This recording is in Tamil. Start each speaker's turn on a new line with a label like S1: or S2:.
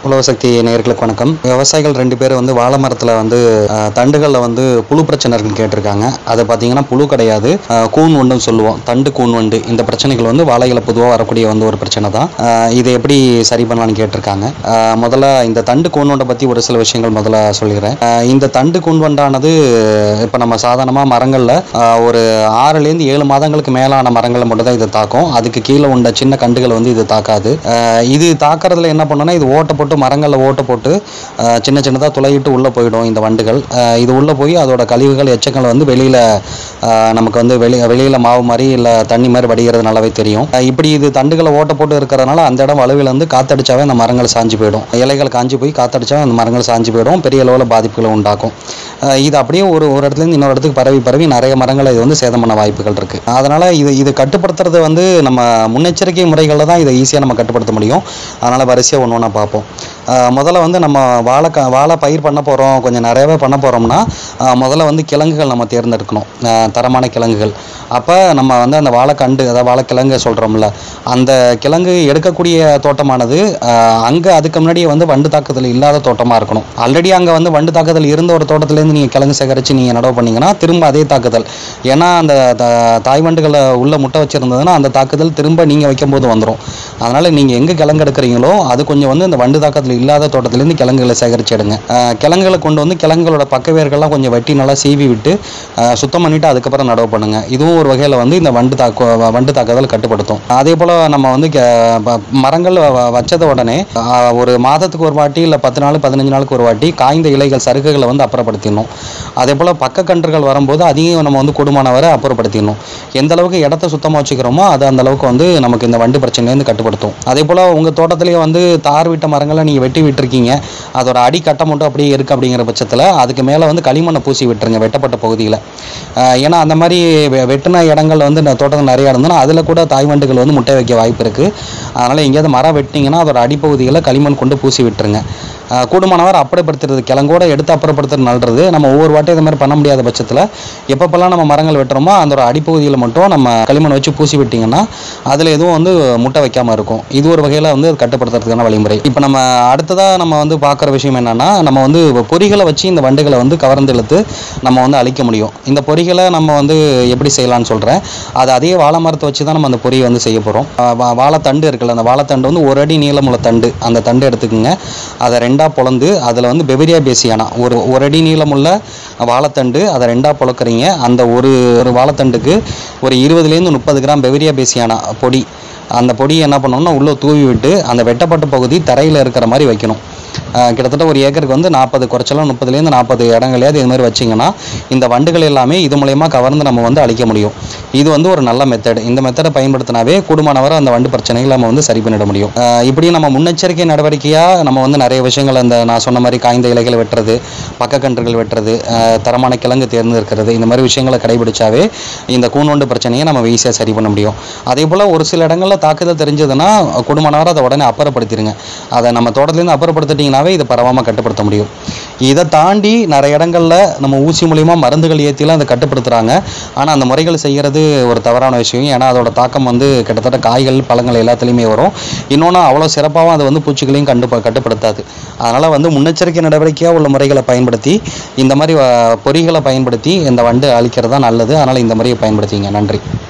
S1: உழவசக்தி நேயர்களுக்கு வணக்கம் விவசாயிகள் ரெண்டு பேர் வந்து வாழை மரத்தில் வந்து அஹ், தண்டுகளில் வந்து புழு பிரச்சனை இருக்குன்னு கேட்டிருக்காங்க அதை பார்த்தீங்கன்னா புழு கிடையாது அஹ், கூன் வண்டுன்னு சொல்லுவோம் தண்டு கூன் வண்டு இந்த பிரச்சனைகள் வந்து வாழைகளை பொதுவாக வரக்கூடிய வந்து ஒரு பிரச்சனை தான் அஹ், இதை எப்படி சரி பண்ணலாம்னு கேட்டிருக்காங்க அஹ், முதல்ல இந்த தண்டு கூன் வண்டை பற்றி ஒரு சில விஷயங்கள் முதல்ல சொல்லிடுறேன் அஹ், இந்த தண்டு கூன் வண்டானது இப்போ நம்ம சாதாரணமாக மரங்களில் ஒரு ஆறுலேருந்து ஏழு மாதங்களுக்கு மேலான மரங்களில் மட்டும் தான் இது தாக்கும் அதுக்கு கீழே உண்ட சின்ன கண்டுகள் வந்து இது தாக்காது அஹ் இது தாக்கறதுல என்ன பண்ணுன்னா இது ஓட்டை போட்டு மரங்களில் ஓட்டை போட்டு அஹ் சின்ன சின்னதாக துளையிட்டு உள்ளே போயிடும் இந்த வண்டுகள் அஹ் இது உள்ளே போய் அதோட கழிவுகள் எச்சங்கள் வந்து வெளியில் நமக்கு வந்து வெளி வெளியில் மாவு மாதிரி இல்லை தண்ணி மாதிரி வடிகிறது நல்லாவே தெரியும் அஹ் இப்படி இது தண்டுகளை ஓட்டை போட்டு இருக்கிறதுனால அந்த இடம் வலுவில் வந்து காத்தடிச்சாவே அந்த மரங்கள் சாஞ்சு போயிடும் இலைகள் காஞ்சு போய் காத்தடிச்சா அந்த மரங்கள் சாஞ்சு போயிடும் பெரிய அளவில் பாதிப்புகளை உண்டாக்கும் அஹ் இது அப்படியே ஒரு ஒரு இடத்துலேருந்து இன்னொரு இடத்துக்கு பரவி பரவி நிறைய மரங்களை இது வந்து சேதம் பண்ண வாய்ப்புகள் இருக்குது அதனால் இது இது கட்டுப்படுத்துறது வந்து நம்ம முன்னெச்சரிக்கை முறைகளில் தான் இதை ஈஸியாக நம்ம கட்டுப்படுத்த முடியும் அதனால் வரிசையாக ஒன்று ஒன்றா பார்ப்போம் அஹ் முதல்ல வந்து நம்ம வாழை க வாழை பயிர் பண்ண போகிறோம் கொஞ்சம் நிறையவே பண்ண போகிறோம்னா முதல்ல வந்து கிழங்குகள் நம்ம தேர்ந்தெடுக்கணும் அஹ் தரமான கிழங்குகள் அப்போ நம்ம வந்து அந்த வாழைக்கண்டு அதாவது வாழைக்கிழங்கு சொல்கிறோம்ல அந்த கிழங்கு எடுக்கக்கூடிய தோட்டமானது அங்கே அதுக்கு முன்னாடியே வந்து வண்டு தாக்குதல் இல்லாத தோட்டமாக இருக்கணும் ஆல்ரெடி அங்கே வந்து வண்டு தாக்குதல் இருந்த ஒரு தோட்டத்துலேருந்து நீங்கள் கிழங்கு சேகரித்து நீங்கள் நடவு பண்ணீங்கன்னா திரும்ப அதே தாக்குதல் ஏன்னா அந்த த- தாய் வண்டுகளை உள்ள முட்டை வச்சுருந்ததுன்னா அந்த தாக்குதல் திரும்ப நீங்கள் வைக்கும்போது வந்துடும் அதனால் நீங்கள் எங்கே கிழங்கு எடுக்கிறீங்களோ அது கொஞ்சம் வந்து இந்த வண்டு தாக்கத்தில் இல்லாத தோட்டத்துலேருந்து கிழங்குகளை சேகரித்து எடுங்க அஹ் கிழங்குகளை கொண்டு வந்து கிழங்குகளோட பக்க வேர்கள்லாம் கொஞ்சம் வெட்டி நல்லா சீவி விட்டு அஹ் சுத்தம் பண்ணிவிட்டு அதுக்கப்புறம் நடவு பண்ணுங்கள் இதுவும் ஒரு வகையில் வந்து இந்த வண்டு தாக்கு வண்டு தாக்குதல் கட்டுப்படுத்தும் அதே போல் நம்ம வந்து கே- ப- மரங்கள் வ- வ- வச்சத உடனே அஹ் ஒரு மாதத்துக்கு ஒரு வாட்டி இல்லை பத்து நாள் பதினஞ்சு நாளுக்கு ஒரு வாட்டி காய்ந்த இலைகள் சருகுகளை வந்து அப்புறப்படுத்திடணும் அதே போல் பக்க கன்றுகள் வரும்போது அதையும் நம்ம வந்து கூடுமான வரை அப்புறப்படுத்திடணும் எந்த அளவுக்கு இடத்த சுத்தமாக வச்சுக்கிறோமோ அது அந்த அளவுக்கு வந்து நமக்கு இந்த வண்டு பிரச்சனையிலேருந்து கட்டுப்படுத்தும் அதே போல் உங்கள் தோட்டத்திலேயே வந்து தார் விட்ட மரங்களை நீங்கள் வெட்டி விட்டுருக்கீங்க அதோட அடி கட்டை மட்டும் அப்படியே இருக்குது அப்படிங்கிற பட்சத்தில் அதுக்கு மேலே வந்து களிமண்ணை பூசி விட்டுருங்க வெட்டப்பட்ட பகுதியில் ஏன்னா அந்த மாதிரி வெ- வெட்டின இடங்கள் வந்து இந்த தோட்டத்தில் நிறையா இருந்ததுன்னா அதில் கூட தாய் வண்டுகள் வந்து முட்டை வைக்க வாய்ப்பு இருக்குது அதனால் எங்கேயாவது மரம் வெட்டினீங்கன்னா அதோட அடிப்பகுதியில் களிமண் கொண்டு பூசி விட்டுருங்க அஹ் கூடுமானவர் அப்புறப்படுத்துறது கிழங்கோட எடுத்து அப்புறப்படுத்துறது நல்லது நம்ம ஒவ்வொரு வாட்டையும் இது மாதிரி பண்ண முடியாத பட்சத்தில் எப்பப்பெல்லாம் நம்ம மரங்கள் வெட்டுறோமோ அதோட அடிப்பகுதியில் மட்டும் நம்ம களிமண் வச்சு பூசி விட்டிங்கன்னா அதில் எதுவும் வந்து முட்டை வைக்காமல் இருக்கும் இது ஒரு வகையில் வந்து அது கட்டுப்படுத்துறதுக்கான வழிமுறை இப்போ நம்ம அடுத்ததாக நம்ம வந்து பார்க்குற விஷயம் என்னென்னா நம்ம வந்து பொறிகளை வச்சு இந்த வண்டுகளை வந்து கவர்ந்து இழுத்து நம்ம வந்து அழிக்க முடியும் இந்த பொறிகளை நம்ம வந்து எப்படி செய்யலாம்னு சொல்கிறேன் அது அதே வாழை மரத்தை வச்சு தான் நம்ம அந்த பொறியை வந்து செய்ய போகிறோம் வாழைத்தண்டு இருக்குல்ல அந்த வாழைத்தண்டு வந்து ஒரு அடி நீளமுள்ள தண்டு அந்த தண்டு எடுத்துக்கோங்க அதை ரெண்டாக பொளந்து அதில் வந்து பெவிரியா பேசியானா ஒரு ஒரு அடி நீளமுள்ள வாழைத்தண்டு அதை ரெண்டாக பொளக்குறீங்க அந்த ஒரு ஒரு வாழைத்தண்டுக்கு ஒரு இருபதுலேருந்து முப்பது கிராம் பெவிரியா பேசியானா பொடி அந்த பொடியை என்ன பண்ணணும்னா உள்ளே தூவி விட்டு அந்த வெட்டப்பட்ட பகுதி தரையில் இருக்கிற மாதிரி வைக்கணும் அஹ் கிட்டத்தட்ட ஒரு ஏக்கருக்கு வந்து நாற்பது குறைச்சலாம் முப்பதுலேருந்து நாற்பது இடங்களையாவது இது மாதிரி வச்சிங்கன்னா இந்த வண்டுகள் எல்லாமே இது மூலயமா கவர்ந்து நம்ம வந்து அழிக்க முடியும் இது வந்து ஒரு நல்ல மெத்தட் இந்த மெத்தடை பயன்படுத்தினாவே கூடுமானவரை அந்த வண்டு பிரச்சனைகளை நம்ம வந்து சரி பண்ணிட முடியும் அஹ் இப்படி நம்ம முன்னெச்சரிக்கை நடவடிக்கையாக நம்ம வந்து நிறைய விஷயங்கள் அந்த நான் சொன்ன மாதிரி காய்ந்த இலைகளை வெட்டுறது பக்கக்கன்றுகள் வெட்டுறது அஹ் தரமான கிழங்கு தேர்ந்தெடுக்கிறது இந்த மாதிரி விஷயங்களை கடைபிடிச்சாவே இந்த கூன்வண்டு பிரச்சனையை நம்ம ஈஸியாக சரி பண்ண முடியும் அதே போல் ஒரு சில இடங்களில் தாக்குதல் தெரிஞ்சதுன்னா கூடுமானவரை அதை உடனே அப்புறப்படுத்திடுங்க அதை நம்ம தோட்டத்துலேருந்து அப்புறப்படுத்திட்டிங்கனாவே இதை பரவாமல் கட்டுப்படுத்த முடியும் இதை தாண்டி நிறைய இடங்களில் நம்ம ஊசி மூலிமா மருந்துகள் ஏற்றிலாம் அதை கட்டுப்படுத்துகிறாங்க ஆனால் அந்த முறைகள் செய்கிறது ஒரு தவறான விஷயம் ஏன்னா அதோட தாக்கம் வந்து கிட்டத்தட்ட காய்கள் பழங்கள் எல்லாத்துலேயுமே வரும் இன்னொன்று அவ்வளோ சிறப்பாகவும் அது வந்து பூச்சிகளையும் கண்டு கட்டுப்படுத்தாது அதனால் வந்து முன்னெச்சரிக்கை நடவடிக்கையாக உள்ள முறைகளை பயன்படுத்தி இந்த மாதிரி அஹ், பொறிகளை பயன்படுத்தி இந்த வண்டு அழிக்கிறது தான் நல்லது அதனால் இந்த முறையை பயன்படுத்திங்க நன்றி